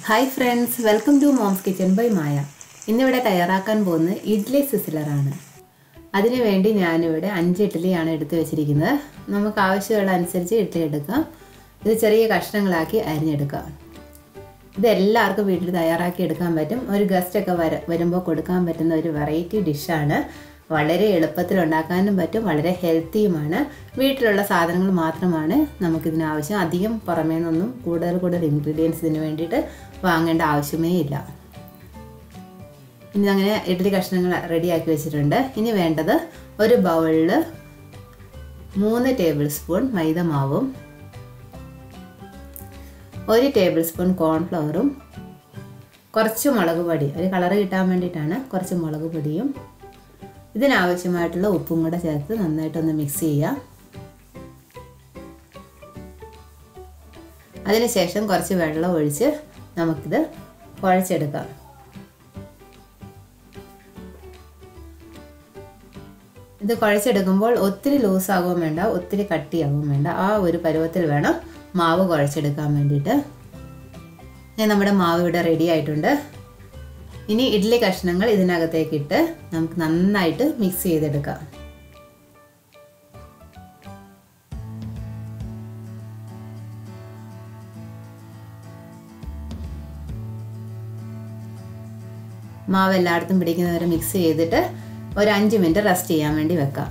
hi friends welcome to mom's kitchen by Maya ഇന്നിവിടെ തയ്യാറാക്കാൻ പോകുന്നത് ഇഡ്ഡലി സിസിലറാണ് അതിനുവേണ്ടി ഞാനിവിടെ അഞ്ച് ഇഡ്ഡലിയാണ് എടുത്തു വെച്ചിരിക്കുന്നത് നമുക്ക് ആവശ്യമുള്ള അനുസരിച്ച് ഇഡ്ഡലി എടുക്കാം ഇത് ചെറിയ കഷ്ണങ്ങളാക്കി അരിഞ്ഞെടുക്കാം ഇത് എല്ലാവർക്കും വീട്ടിൽ തയ്യാറാക്കി എടുക്കാൻ പറ്റും ഒരു ഗസ്റ്റൊക്കെ വര വരുമ്പോൾ കൊടുക്കാൻ പറ്റുന്ന ഒരു വെറൈറ്റി ഡിഷാണ് വളരെ എളുപ്പത്തിൽ ഉണ്ടാക്കാനും പറ്റും വളരെ ഹെൽത്തിയുമാണ് വീട്ടിലുള്ള സാധനങ്ങൾ മാത്രമാണ് നമുക്കിതിന് ആവശ്യം അധികം പുറമേ നിന്നൊന്നും കൂടുതൽ കൂടുതൽ ഇൻഗ്രീഡിയൻസ് ഇതിന് വേണ്ടിയിട്ട് വാങ്ങേണ്ട ആവശ്യമേ ഇല്ല ഇനി അങ്ങനെ ഇഡ്ഡലി കഷ്ണങ്ങൾ റെഡിയാക്കി വെച്ചിട്ടുണ്ട് ഇനി വേണ്ടത് ഒരു ബൗളിൽ മൂന്ന് ടേബിൾ സ്പൂൺ മൈദ മാവും ഒരു ടേബിൾ സ്പൂൺ കോൺഫ്ലവറും കുറച്ച് മുളക് പൊടി ഒരു കളറ് കിട്ടാൻ വേണ്ടിയിട്ടാണ് കുറച്ച് മുളക് പൊടിയും ഇതിനാവശ്യമായിട്ടുള്ള ഉപ്പും കൂടെ ചേർത്ത് നന്നായിട്ടൊന്ന് മിക്സ് ചെയ്യുക അതിനുശേഷം കുറച്ച് വെള്ളം ഒഴിച്ച് നമുക്കിത് കുഴച്ചെടുക്കാം ഇത് കുഴച്ചെടുക്കുമ്പോൾ ഒത്തിരി ലൂസാകുകയും വേണ്ട ഒത്തിരി കട്ടിയാകുകയും വേണ്ട ആ ഒരു പരുവത്തിൽ വേണം മാവ് കുഴച്ചെടുക്കാൻ വേണ്ടിയിട്ട് ഞാൻ നമ്മുടെ മാവ് ഇവിടെ റെഡി ആയിട്ടുണ്ട് ഇനി ഇഡ്ഡലി കഷ്ണങ്ങൾ ഇതിനകത്തേക്ക് ഇട്ട് നമുക്ക് നന്നായിട്ട് മിക്സ് ചെയ്തെടുക്കാം മാവ് എല്ലായിടത്തും പിടിക്കുന്നവരെ മിക്സ് ചെയ്തിട്ട് ഒരു അഞ്ച് മിനിറ്റ് റെസ്റ്റ് ചെയ്യാൻ വേണ്ടി വെക്കാം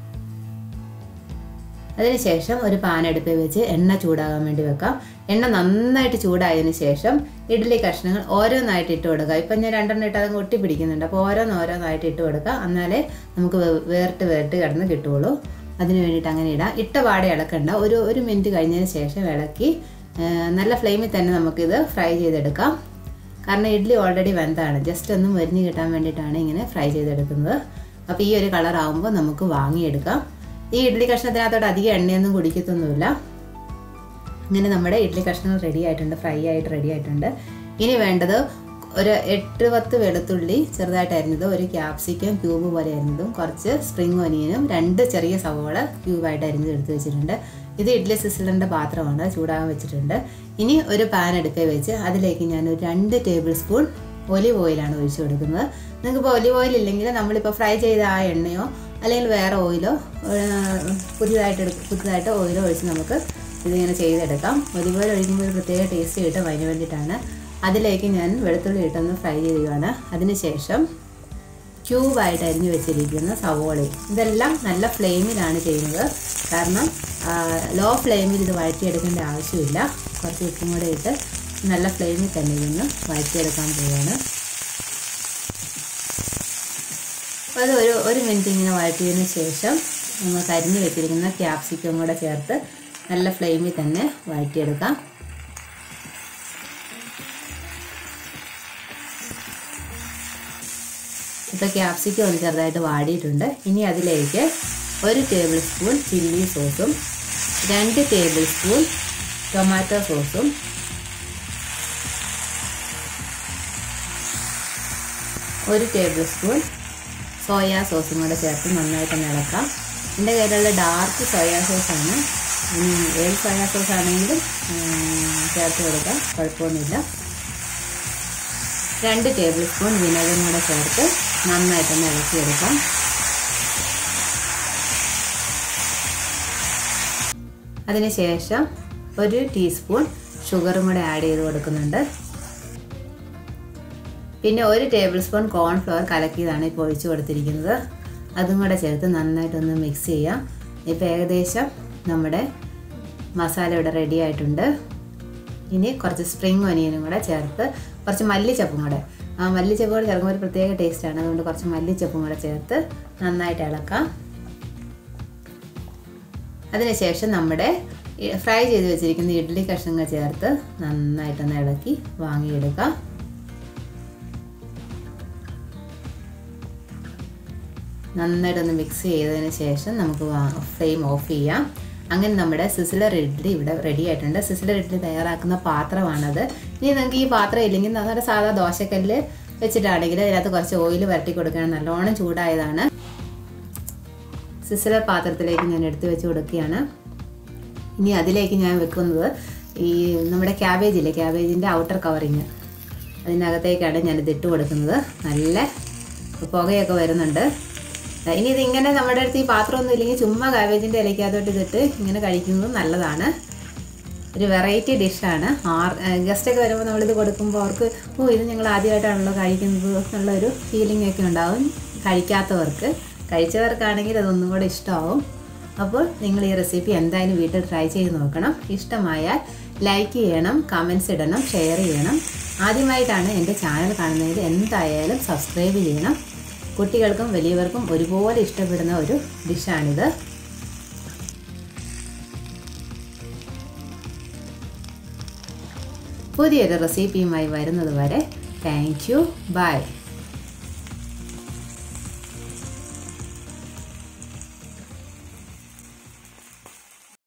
അതിനുശേഷം ഒരു പാൻ അടുപ്പിൽ വെച്ച് എണ്ണ ചൂടാകാൻ വേണ്ടി വെക്കാം എണ്ണ നന്നായിട്ട് ചൂടായതിനു ശേഷം ഇഡ്ഡലി കഷ്ണങ്ങൾ ഓരോന്നായിട്ട് ഇട്ട് കൊടുക്കുക ഇപ്പം ഞാൻ രണ്ടെണ്ണം ഇട്ട് അതങ്ങ് ഒട്ടി പിടിക്കുന്നുണ്ട് അപ്പോൾ ഓരോന്ന് ഓരോന്നായിട്ട് ഇട്ട് കൊടുക്കുക എന്നാലേ നമുക്ക് വേറിട്ട് വേറിട്ട് കിടന്ന് കിട്ടുള്ളൂ അതിന് വേണ്ടിയിട്ട് അങ്ങനെ ഇടാം ഇട്ട പാടെ ഇളക്കണ്ട ഒരു ഒരു മിനിറ്റ് കഴിഞ്ഞതിന് ശേഷം ഇളക്കി നല്ല ഫ്ലെയിമിൽ തന്നെ നമുക്കിത് ഫ്രൈ ചെയ്തെടുക്കാം കാരണം ഇഡ്ഡലി ഓൾറെഡി വെന്താണ് ജസ്റ്റ് ഒന്ന് മരിഞ്ഞ് കിട്ടാൻ വേണ്ടിയിട്ടാണ് ഇങ്ങനെ ഫ്രൈ ചെയ്തെടുക്കുന്നത് അപ്പോൾ ഈ ഒരു കളർ ആകുമ്പോൾ നമുക്ക് വാങ്ങിയെടുക്കാം ഈ ഇഡ്ഡലി കഷ്ണത്തിനകത്തോട്ട് അധികം എണ്ണയൊന്നും കുടിക്കത്തൊന്നുമില്ല ഇങ്ങനെ നമ്മുടെ ഇഡ്ഡലി കഷ്ണങ്ങൾ റെഡി ആയിട്ടുണ്ട് ഫ്രൈ ആയിട്ട് റെഡി ആയിട്ടുണ്ട് ഇനി വേണ്ടത് ഒരു എട്ട് പത്ത് വെളുത്തുള്ളി ചെറുതായിട്ട് അരിഞ്ഞത് ഒരു ക്യാപ്സിക്കം ക്യൂബ് പോലെ അരിഞ്ഞതും കുറച്ച് സ്പ്രിംഗ് ഒനിയനും രണ്ട് ചെറിയ സവോള ക്യൂബായിട്ട് അരിഞ്ഞത് എടുത്ത് വെച്ചിട്ടുണ്ട് ഇത് ഇഡ്ഡലി സിസിലറിൻ്റെ പാത്രമാണ് ചൂടാകാൻ വെച്ചിട്ടുണ്ട് ഇനി ഒരു പാൻ അടുപ്പിൽ വെച്ച് അതിലേക്ക് ഞാൻ ഒരു രണ്ട് ടേബിൾ സ്പൂൺ ഒലിവ് ഓയിലാണ് ഒഴിച്ചു കൊടുക്കുന്നത് നിങ്ങൾക്കിപ്പോൾ ഒലിവ് ഓയിൽ ഇല്ലെങ്കിൽ നമ്മളിപ്പോൾ ഫ്രൈ ചെയ്ത ആ എണ്ണയോ അല്ലെങ്കിൽ വേറെ ഓയിലോ പുതിയതായിട്ട് എടുക്കും പുതിയതായിട്ട് ഓയിലോ ഒഴിച്ച് നമുക്ക് ഇതിങ്ങനെ ചെയ്തെടുക്കാം ഒലിവ് ഓയിൽ ഒഴിക്കുമ്പോൾ ഒരു പ്രത്യേക ടേസ്റ്റ് കിട്ടും അതിന് വേണ്ടിയിട്ടാണ് അതിലേക്ക് ഞാൻ വെളുത്തുള്ളി ഇട്ടൊന്ന് ഫ്രൈ ചെയ്യുകയാണ് അതിനുശേഷം ക്യൂബായിട്ട് അരിഞ്ഞു വെച്ചിരിക്കുന്ന സവോളയും ഇതെല്ലാം നല്ല ഫ്ലെയിമിലാണ് ചെയ്യുന്നത് കാരണം ലോ ഫ്ലെയിമിൽ ഇത് വഴറ്റിയെടുക്കേണ്ട ആവശ്യമില്ല കുറച്ച് ഉപ്പും കൂടെ ഇട്ട് നല്ല ഫ്ലെയിമിൽ തന്നെ ഇതൊന്ന് വഴറ്റിയെടുക്കാൻ പോവുകയാണ് അപ്പോൾ അത് ഒരു ഒരു മിനിറ്റ് ഇങ്ങനെ വഴറ്റിയതിന് ശേഷം നമ്മൾ കരിഞ്ഞു വെച്ചിരിക്കുന്ന ക്യാപ്സിക്കം കൂടെ ചേർത്ത് നല്ല ഫ്ലെയിമിൽ തന്നെ വഴറ്റിയെടുക്കാം ഇപ്പോൾ ക്യാപ്സിക്കം ഒന്ന് ചെറുതായിട്ട് വാടിയിട്ടുണ്ട് ഇനി അതിലേക്ക് ഒരു ടേബിൾ സ്പൂൺ ചില്ലി സോസും രണ്ട് ടേബിൾ സ്പൂൺ ടൊമാറ്റോ സോസും ഒരു ടേബിൾ സ്പൂൺ സോയാ സോസും കൂടെ ചേർത്ത് നന്നായിട്ട് ഇളക്കാം എൻ്റെ കയ്യിലുള്ള ഡാർക്ക് സോയാ സോസാണ് ഇനി ഏത് സോയാ സോസ് ആണെങ്കിലും ചേർത്ത് കൊടുക്കാം കുഴപ്പമൊന്നുമില്ല രണ്ട് ടേബിൾ സ്പൂൺ വിനെഗറും കൂടെ ചേർത്ത് നന്നായിട്ടൊന്ന് ഇളക്കിയെടുക്കാം അതിനുശേഷം ഒരു ടീസ്പൂൺ ഷുഗറും കൂടെ ആഡ് ചെയ്ത് കൊടുക്കുന്നുണ്ട് പിന്നെ ഒരു ടേബിൾ സ്പൂൺ കോൺഫ്ലവർ കലക്കിയതാണ് ഇപ്പോൾ ഒഴിച്ചു കൊടുത്തിരിക്കുന്നത് അതും കൂടെ ചേർത്ത് നന്നായിട്ടൊന്ന് മിക്സ് ചെയ്യാം ഇപ്പോൾ ഏകദേശം നമ്മുടെ മസാല ഇവിടെ റെഡി ആയിട്ടുണ്ട് ഇനി കുറച്ച് സ്പ്രിംഗ് ഒനിയനും കൂടെ ചേർത്ത് കുറച്ച് മല്ലിച്ചപ്പും കൂടെ ആ മല്ലിച്ചപ്പ് കൂടെ ചേർക്കുമ്പോൾ ഒരു പ്രത്യേക ടേസ്റ്റാണ് അതുകൊണ്ട് കുറച്ച് മല്ലിച്ചപ്പും കൂടെ ചേർത്ത് നന്നായിട്ട് ഇളക്കാം അതിനുശേഷം നമ്മുടെ ഫ്രൈ ചെയ്ത് വെച്ചിരിക്കുന്ന ഇഡ്ഡലി കഷ്ണങ്ങൾ ചേർത്ത് നന്നായിട്ടൊന്ന് ഇളക്കി വാങ്ങിയെടുക്കാം നന്നായിട്ടൊന്ന് മിക്സ് ചെയ്തതിന് ശേഷം നമുക്ക് ഫ്ലെയിം ഓഫ് ചെയ്യാം അങ്ങനെ നമ്മുടെ സിസിലർ ഇഡ്ഡലി ഇവിടെ റെഡി ആയിട്ടുണ്ട് സിസിലർ ഇഡ്ഡലി തയ്യാറാക്കുന്ന പാത്രമാണത് ഇനി നിങ്ങൾക്ക് ഈ പാത്രം ഇല്ലെങ്കിൽ നമ്മുടെ സാധാ ദോശക്കല്ല് വെച്ചിട്ടാണെങ്കിൽ അതിനകത്ത് കുറച്ച് ഓയിൽ വരട്ടി കൊടുക്കുകയാണ് നല്ലോണം ചൂടായതാണ് സിസിലർ പാത്രത്തിലേക്ക് ഞാൻ എടുത്തു വെച്ച് കൊടുക്കുകയാണ് ഇനി അതിലേക്ക് ഞാൻ വെക്കുന്നത് ഈ നമ്മുടെ ക്യാബേജ് ഇല്ലേ ക്യാബേജിൻ്റെ ഔട്ടർ കവറിങ് അതിനകത്തേക്കാണ് ഞാനിത് ഇട്ട് കൊടുക്കുന്നത് നല്ല പുകയൊക്കെ വരുന്നുണ്ട് ഇനി ഇതിങ്ങനെ നമ്മുടെ അടുത്ത് ഈ പാത്രമൊന്നും ഇല്ലെങ്കിൽ ചുമ്മാ കാബേജിൻ്റെ ഇലയ്ക്കകത്തോട്ട് ഇതിട്ട് ഇങ്ങനെ കഴിക്കുന്നത് നല്ലതാണ് ഒരു വെറൈറ്റി ഡിഷാണ് ആർ ഗസ്റ്റൊക്കെ വരുമ്പോൾ നമ്മളിത് കൊടുക്കുമ്പോൾ അവർക്ക് ഓ ഇത് ഞങ്ങൾ ആദ്യമായിട്ടാണല്ലോ കഴിക്കുന്നത് എന്നുള്ളൊരു ഫീലിംഗ് ഒക്കെ ഉണ്ടാവും കഴിക്കാത്തവർക്ക് കഴിച്ചവർക്കാണെങ്കിൽ അതൊന്നും കൂടെ ഇഷ്ടമാവും അപ്പോൾ നിങ്ങൾ ഈ റെസിപ്പി എന്തായാലും വീട്ടിൽ ട്രൈ ചെയ്ത് നോക്കണം ഇഷ്ടമായാൽ ലൈക്ക് ചെയ്യണം കമൻസ് ഇടണം ഷെയർ ചെയ്യണം ആദ്യമായിട്ടാണ് എൻ്റെ ചാനൽ കാണുന്നതിൽ എന്തായാലും സബ്സ്ക്രൈബ് ചെയ്യണം കുട്ടികൾക്കും വലിയവർക്കും ഒരുപോലെ ഇഷ്ടപ്പെടുന്ന ഒരു ഡിഷാണിത് പുതിയൊരു റെസിപ്പിയുമായി വരുന്നത് വരെ താങ്ക് യു ബൈ